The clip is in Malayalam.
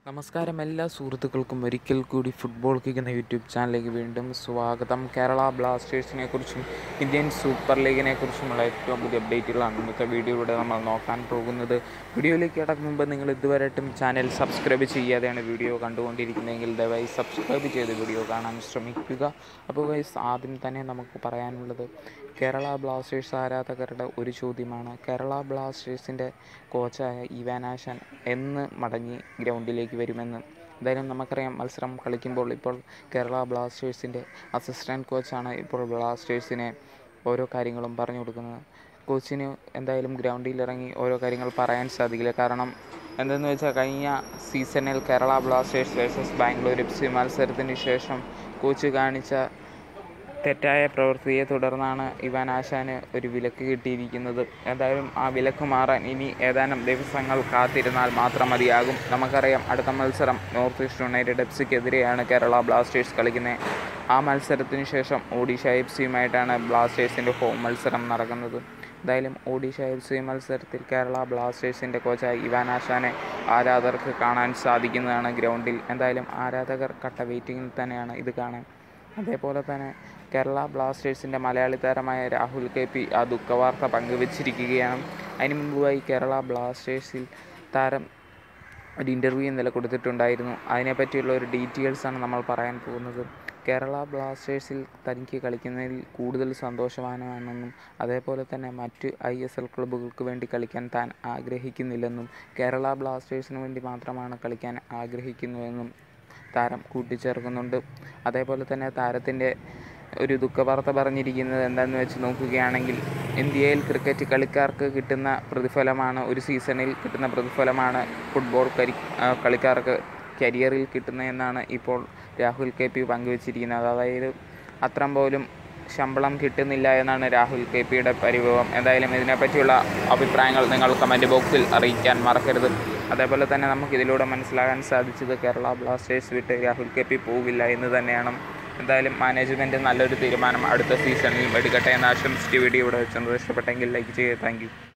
നമസ്കാരം എല്ലാ സുഹൃത്തുക്കൾക്കും ഒരിക്കൽ കൂടി ഫുട്ബോൾ കിക്ക് എന്ന യൂട്യൂബ് ചാനലിലേക്ക് വീണ്ടും സ്വാഗതം കേരള ബ്ലാസ്റ്റേഴ്സിനെ കുറിച്ചും ഇന്ത്യൻ സൂപ്പർ ലീഗിനെ കുറിച്ചുമുള്ള ഏറ്റവും പുതിയ അപ്ഡേറ്റുകളാണ് ഇന്നത്തെ വീഡിയോയിലൂടെ നമ്മൾ നോക്കാൻ പോകുന്നത് വീഡിയോയിലേക്ക് കിടക്കും മുമ്പ് നിങ്ങൾ ഇതുവരെയായിട്ടും ചാനൽ സബ്സ്ക്രൈബ് ചെയ്യാതെയാണ് വീഡിയോ കണ്ടുകൊണ്ടിരിക്കുന്നതെങ്കിൽ ദയവായി സബ്സ്ക്രൈബ് ചെയ്ത് വീഡിയോ കാണാൻ ശ്രമിക്കുക അപ്പോൾ ഗൈസ് ആദ്യം തന്നെ നമുക്ക് പറയാനുള്ളത് കേരള ബ്ലാസ്റ്റേഴ്സ് ആരാധകരുടെ ഒരു ചോദ്യമാണ് കേരള ബ്ലാസ്റ്റേഴ്സിൻ്റെ കോച്ചായ ഇവാനാശൻ എന്ന് മടങ്ങി ഗ്രൗണ്ടിലേക്ക് വരുമെന്ന് എന്തായാലും നമുക്കറിയാം മത്സരം കളിക്കുമ്പോൾ ഇപ്പോൾ കേരള ബ്ലാസ്റ്റേഴ്സിൻ്റെ അസിസ്റ്റൻറ്റ് കോച്ചാണ് ഇപ്പോൾ ബ്ലാസ്റ്റേഴ്സിനെ ഓരോ കാര്യങ്ങളും പറഞ്ഞു കൊടുക്കുന്നത് കോച്ചിന് എന്തായാലും ഗ്രൗണ്ടിൽ ഇറങ്ങി ഓരോ കാര്യങ്ങൾ പറയാൻ സാധിക്കില്ല കാരണം എന്തെന്ന് വെച്ചാൽ കഴിഞ്ഞ സീസണിൽ Kerala Blasters versus Bangalore F C മത്സരത്തിന് ശേഷം കോച്ച് കാണിച്ച തെറ്റായ പ്രവൃത്തിയെ തുടർന്നാണ് ഇവാൻ ആശാന് ഒരു വിലക്ക് കിട്ടിയിരിക്കുന്നത് എന്തായാലും ആ വിലക്ക് മാറാൻ ഇനി ഏതാനും ദിവസങ്ങൾ കാത്തിരുന്നാൽ മാത്രം മതിയാകും നമുക്കറിയാം അടുത്ത മത്സരം നോർത്ത് ഈസ്റ്റ് യുണൈറ്റഡ് എഫ് സിക്കെതിരെയാണ് കേരള ബ്ലാസ്റ്റേഴ്സ് കളിക്കുന്നത് ആ മത്സരത്തിന് ശേഷം ഒഡീഷ എഫ് സിയുമായിട്ടാണ് ബ്ലാസ്റ്റേഴ്സിൻ്റെ ഹോം മത്സരം നടക്കുന്നത് എന്തായാലും ഒഡീഷ എഫ് സി മത്സരത്തിൽ കേരള ബ്ലാസ്റ്റേഴ്സിൻ്റെ കോച്ചായി ഇവാൻ ആശാനെ ആരാധകർക്ക് കാണാൻ സാധിക്കുന്നതാണ് ഗ്രൗണ്ടിൽ എന്തായാലും ആരാധകർ കട്ട വെയിറ്റിങ്ങിൽ തന്നെയാണ് ഇത് കാണാൻ അതേപോലെ തന്നെ കേരള ബ്ലാസ്റ്റേഴ്സിൻ്റെ മലയാളി താരമായ രാഹുൽ കെ പി ആ ദുഃഖവാർത്ത പങ്കുവച്ചിരിക്കുകയാണ് അതിന് മുമ്പുമായി കേരള ബ്ലാസ്റ്റേഴ്സിൽ താരം ഒരു ഇൻ്റർവ്യൂ ഇന്നലെ കൊടുത്തിട്ടുണ്ടായിരുന്നു അതിനെപ്പറ്റിയുള്ള ഒരു ഡീറ്റെയിൽസാണ് നമ്മൾ പറയാൻ പോകുന്നത് കേരള ബ്ലാസ്റ്റേഴ്സിൽ തനിക്ക് കളിക്കുന്നതിൽ കൂടുതൽ സന്തോഷവാനാണെന്നും അതേപോലെ തന്നെ മറ്റ് ഐ എസ് എൽ ക്ലബ്ബുകൾക്ക് വേണ്ടി കളിക്കാൻ താൻ ആഗ്രഹിക്കുന്നില്ലെന്നും കേരള ബ്ലാസ്റ്റേഴ്സിന് വേണ്ടി മാത്രമാണ് കളിക്കാൻ ആഗ്രഹിക്കുന്നുവെന്നും താരം കൂട്ടിച്ചേർക്കുന്നുണ്ട് അതേപോലെ തന്നെ താരത്തിൻ്റെ ഒരു ദുഃഖവാർത്ത പറഞ്ഞിരിക്കുന്നത് എന്താണെന്ന് വെച്ച് നോക്കുകയാണെങ്കിൽ ഇന്ത്യയിൽ ക്രിക്കറ്റ് കളിക്കാർക്ക് കിട്ടുന്ന പ്രതിഫലമാണ് ഒരു സീസണിൽ കിട്ടുന്ന പ്രതിഫലമാണ് ഫുട്ബോൾ കരി കളിക്കാർക്ക് കരിയറിൽ കിട്ടുന്നതെന്നാണ് ഇപ്പോൾ രാഹുൽ കെ പി പങ്കുവച്ചിരിക്കുന്നത് അതായത് അത്രം പോലും ശമ്പളം കിട്ടുന്നില്ല എന്നാണ് രാഹുൽ കെ പിയുടെ പരിഭവം എന്തായാലും ഇതിനെപ്പറ്റിയുള്ള അഭിപ്രായങ്ങൾ നിങ്ങൾ കമൻറ്റ് ബോക്സിൽ അറിയിക്കാൻ മറക്കരുത് അതേപോലെ തന്നെ നമുക്ക് ഇതിലൂടെ മനസ്സിലാകാൻ സാധിച്ചത് കേരള ബ്ലാസ്റ്റേഴ്സ് വിട്ട് രാഹുൽ കെ പി പോവില്ല എന്ന് തന്നെയാണ് എന്തായാലും മാനേജ്മെൻറ്റ് നല്ലൊരു തീരുമാനം അടുത്ത സീസണിൽ എടുക്കട്ടെ എന്ന് ആശംസിച്ച് വീഡിയോ ഇവിടെ വെച്ചത് ഇഷ്ടപ്പെട്ടെങ്കിൽ ലൈക്ക് ചെയ്യുക താങ്ക്